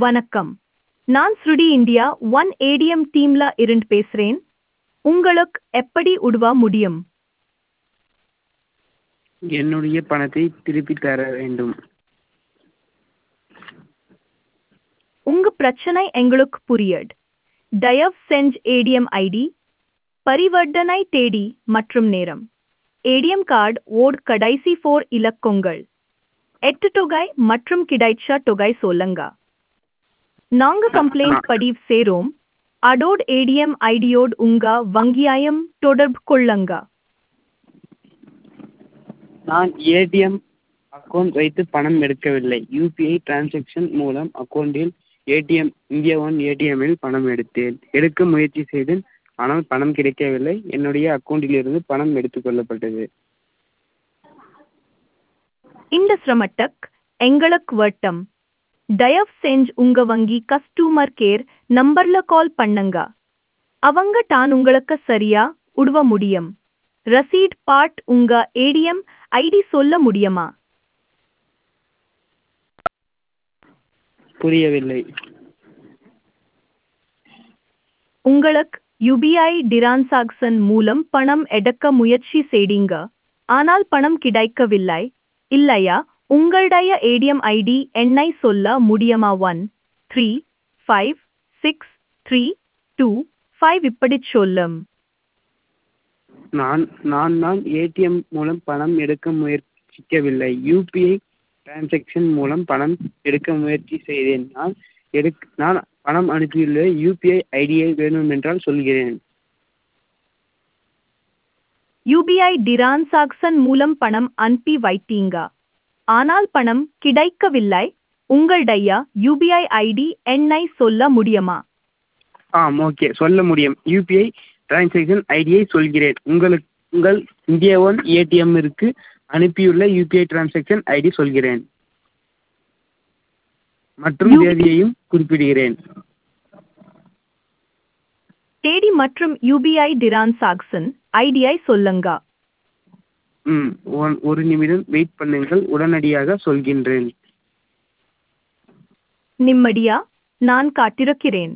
வணக்கம் நான் ஸ்ருடி இந்தியா ஒன் ஏடிஎம் டீம்ல இருந்து பேசுறேன் உங்களுக்கு எப்படி உதவ முடியும் என்னுடைய பணத்தை திருப்பித் தர வேண்டும் உங்க பிரச்சனை எங்களுக்கு புரியுது தயவு செஞ்சு ஏடிஎம் ஐடி பரிவர்த்தனை தேதி மற்றும் நேரம் ஏடிஎம் கார்டு ஓட் கடைசி ஃபோர் இலக்கங்கள் எட்டு தொகை மற்றும் கிடைச்ச தொகை சொல்லுங்க நாங்க கம்ப்ளைண்ட் பதிவு சேரோம் அடோட் ஏடிஎம் ஐடியோடு உங்க வங்கியாயம் தொடர்பு கொள்ளுங்க நான் ஏடிஎம் அக்கவுண்ட் வைத்து பணம் எடுக்கவில்லை யூபிஐ டிரான்சாக்ஷன் மூலம் அக்கவுண்டில் ஏடிஎம் இந்தியா ஒன் ஏடிஎம்மில் பணம் எடுத்தேன் எடுக்க முயற்சி செய்தேன் ஆனால் பணம் கிடைக்கவில்லை என்னுடைய அக்கவுண்டிலிருந்து பணம் எடுத்துக்கொள்ளப்பட்டது இந்த சிரமத்துக்கு எங்களுக்கு வட்டம் தயவு செஞ்சு உங்க வங்கி கஸ்டமர் கேர் நம்பர்ல கால் பண்ணுங்க அவங்க தான் உங்களுக்கு சரியா உதவ முடியும் ரசீட் பார்ட் உங்க ஏடிஎம் ஐடி சொல்ல முடியுமா புரியவில்லை உங்களுக்கு யுபிஐ டிரான்சாக்சன் மூலம் பணம் எடுக்க முயற்சி செய்தீங்க ஆனால் பணம் கிடைக்கவில்லை இல்லையா உங்களுடைய ஏடிஎம் ஐடி எண்ணை சொல்ல முடியுமா one three five six three two five இப்படி சொல்லும் நான் நான் நான் ஏடிஎம் மூலம் பணம் எடுக்க முயற்சிக்கவில்லை யூபிஐ டிரான்சாக்ஷன் மூலம் பணம் எடுக்க முயற்சி செய்தேன் நான் எடுக் நான் பணம் அனுப்பியுள்ள யூபிஐ ஐடியை வேண்டுமென்றால் சொல்கிறேன் யுபிஐ டிரான்சாக்சன் மூலம் பணம் அனுப்பி வைத்தீங்க ஆனால் பணம் கிடைக்கவில்லை உங்களுடைய யுபிஐ ஐடி எண்ணை சொல்ல முடியுமா ஆம் ஓகே சொல்ல முடியும் யூபிஐ டிரான்சாக்ஷன் ஐடியை சொல்கிறேன் உங்களுக்கு உங்கள் இந்தியா ஒன் ஏடிஎம்மிற்கு அனுப்பியுள்ள யூபிஐ டிரான்சாக்ஷன் ஐடி சொல்கிறேன் மற்றும் UPI தேதியையும் குறிப்பிடுகிறேன் தேதி மற்றும் யுபிஐ டிரான்சாக்சன் ஐடியை சொல்லுங்க ம் ஒன் ஒரு நிமிடம் வெயிட் பண்ணுங்கள் உடனடியாக சொல்கின்றேன் நிம்மதியா நான் காத்திருக்கிறேன்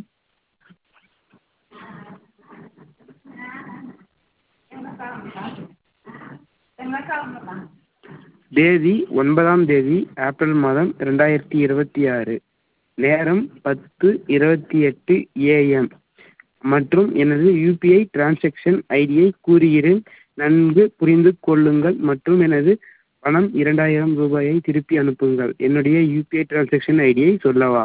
தேதி ஒன்பதாம் தேதி ஏப்ரல் மாதம் ரெண்டாயிரத்தி இருபத்தி ஆறு நேரம் பத்து இருபத்தி எட்டு ஏஎம் மற்றும் எனது யூபிஐ டிரான்சாக்ஷன் ஐடியை கூறுகிறேன் நன்கு புரிந்து கொள்ளுங்கள் மற்றும் எனது பணம் இரண்டாயிரம் ரூபாயை திருப்பி அனுப்புங்கள் என்னுடைய யூபிஐ டிரான்சாக்ஷன் ஐடியை சொல்லவா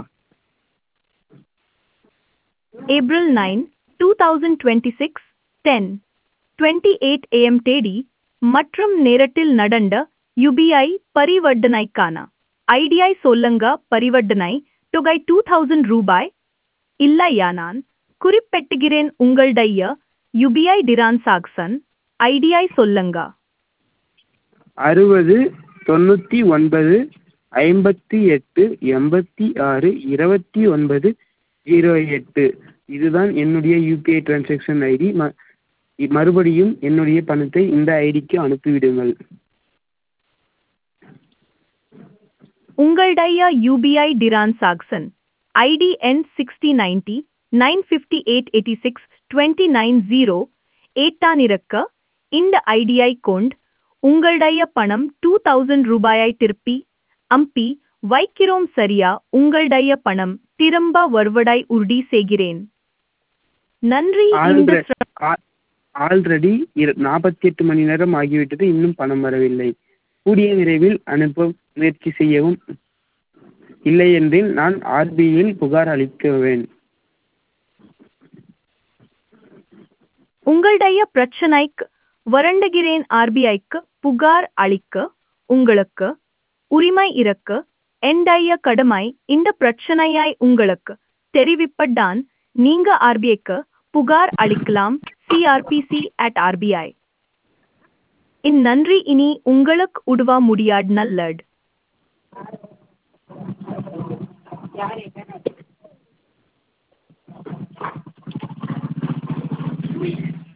April nine two thousand twenty six ten twenty eight AM தேதி மற்றும் நேரத்தில் நடந்த யுபிஐ பரிவர்த்தனைக்கான ஐடியை சொல்லுங்க பரிவர்த்தனை தொகை டூ தௌசண்ட் ரூபாய் இல்லையா நான் குறிப்பிட்டுகிறேன் உங்களுடைய யுபிஐ டிரான்சாக்சன் ஐடியை சொல்லுங்க அறுபது தொண்ணூற்றி ஒன்பது ஐம்பத்தி எட்டு எண்பத்தி ஆறு இருபத்தி ஒன்பது ஜீரோ எட்டு இதுதான் என்னுடைய யூபிஐ டிரான்சாக்ஷன் ஐடி ம மறுபடியும் என்னுடைய பணத்தை இந்த ஐடிக்கு அனுப்பிவிடுங்கள் உங்களுடைய யுபிஐ டிரான்சாக்சன் ஐடி என் sixty ninety nine fifty eight eighty six twenty nine zero எயிட்டான் இருக்க இந்த ஐடியை கொண்டு உங்களுடைய பணம் டூ தௌசண்ட் ரூபாயை திருப்பி அம்பி வைக்கிறோம் சரியா உங்களுடைய பணம் திரும்ப வருவதை உறுதி செய்கிறேன் நன்றி இந்த ஆல்ரெ ஆல்ரெடி இரு நாற்பத்தி எட்டு மணி நேரம் ஆகிவிட்டது இன்னும் பணம் வரவில்லை கூடிய விரைவில் அனுப்ப முயற்சி செய்யவும் இல்லையென்றில் நான் ஆர்பிஐயில் புகார் அளிக்குவேன் உங்களுடைய பிரச்சனைக்கு வருண்டுகிறேன் ஆர்பிஐக்கு புகார் அளிக்க உங்களுக்கு உரிமை இருக்கு என்டைய கடமை இந்த பிரச்சனையை உங்களுக்கு தெரிவிப்பதான் நீங்க ஆர்பிஐக்கு புகார் அளிக்கலாம் சிஆர்பிசி அட் ஆர்பிஐ இந்நன்றி இனி உங்களுக்கு உதவ முடியாது நல்லது யார்